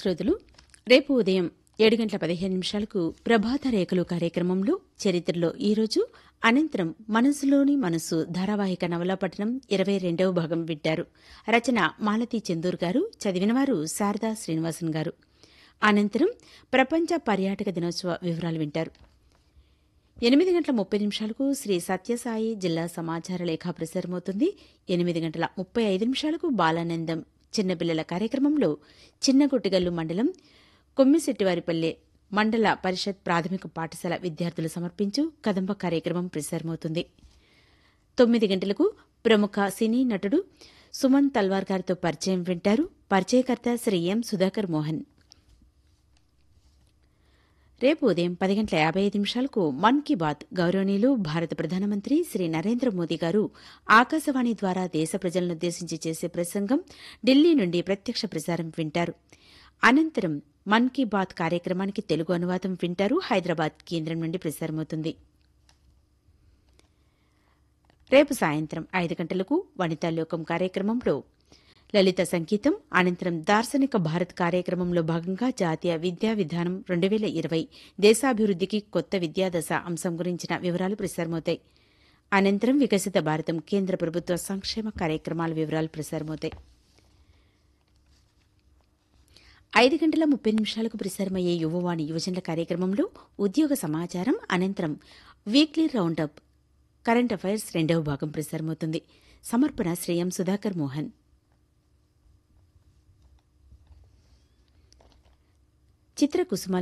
శ్రోతలు రేపు ఉదయం ఏడు గంటల పదిహేను నిమిషాలకు ప్రభాత రేఖలు కార్యక్రమంలో చరిత్రలో ఈరోజు అనంతరం మనసులోని మనసు ధారావాహిక నవలాపట్నం ఇరవై రెండవ భాగం వింటారు రచన మాలతి చందూర్ గారు చదివినవారు శారదా శ్రీనివాసన్ గారు అనంతరం ప్రపంచ పర్యాటక దినోత్సవ వివరాలు వింటారు ఎనిమిది గంటల ముప్పై నిమిషాలకు శ్రీ సత్యసాయి జిల్లా సమాచార లేఖ ప్రసారమవుతుంది ఎనిమిది గంటల ముప్పై ఐదు నిమిషాలకు బాలానందం చిన్నపిల్లల కార్యక్రమంలో చిన్నగుట్టిగల్లు మండలం కొమ్మిశెట్టివారిపల్లె మండల పరిషత్ ప్రాథమిక పాఠశాల విద్యార్థులు సమర్పించు కదంబ కార్యక్రమం ప్రసారమవుతుంది తొమ్మిది గంటలకు ప్రముఖ సినీ నటుడు సుమన్ తల్వార్ గారితో పరిచయం వింటారు పరిచయకర్త శ్రీ ఎం సుధాకర్ మోహన్ రేపు ఉదయం పది గంటల యాభై ఐదు నిమిషాలకు మన్ కీ బాత్ గౌరవనీయులు భారత ప్రధానమంత్రి శ్రీ నరేంద్ర మోదీ గారు ఆకాశవాణి ద్వారా దేశ ప్రజలనుద్దేశించి చేసే ప్రసంగం ఢిల్లీ నుండి ప్రత్యక్ష ప్రసారం వింటారు అనంతరం మన్ కీ బాత్ కార్యక్రమానికి తెలుగు అనువాదం వింటారు హైదరాబాద్ కేంద్రం నుండి ప్రసారమవుతుంది రేపు సాయంత్రం ఐదు గంటలకు వనితాలోకం కార్యక్రమంలో లలిత సంగీతం అనంతరం దార్శనిక భారత్ కార్యక్రమంలో భాగంగా జాతీయ విద్యా విధానం రెండు వేల ఇరవై దేశాభివృద్దికి కొత్త విద్యాదశ అంశం గురించిన వివరాలు ప్రసారమవుతాయి అనంతరం వికసిత భారతం కేంద్ర ప్రభుత్వ సంక్షేమ కార్యక్రమాల వివరాలు ప్రసారమవుతాయి ఐదు గంటల ముప్పై నిమిషాలకు ప్రసారమయ్యే యువవాణి యువజనుల కార్యక్రమంలో ఉద్యోగ సమాచారం అనంతరం వీక్లీ రౌండప్ కరెంట్ అఫైర్స్ రెండవ భాగం ప్రసారమవుతుంది సమర్పణ శ్రేయం సుధాకర్ మోహన్ చిత్రకుసుమ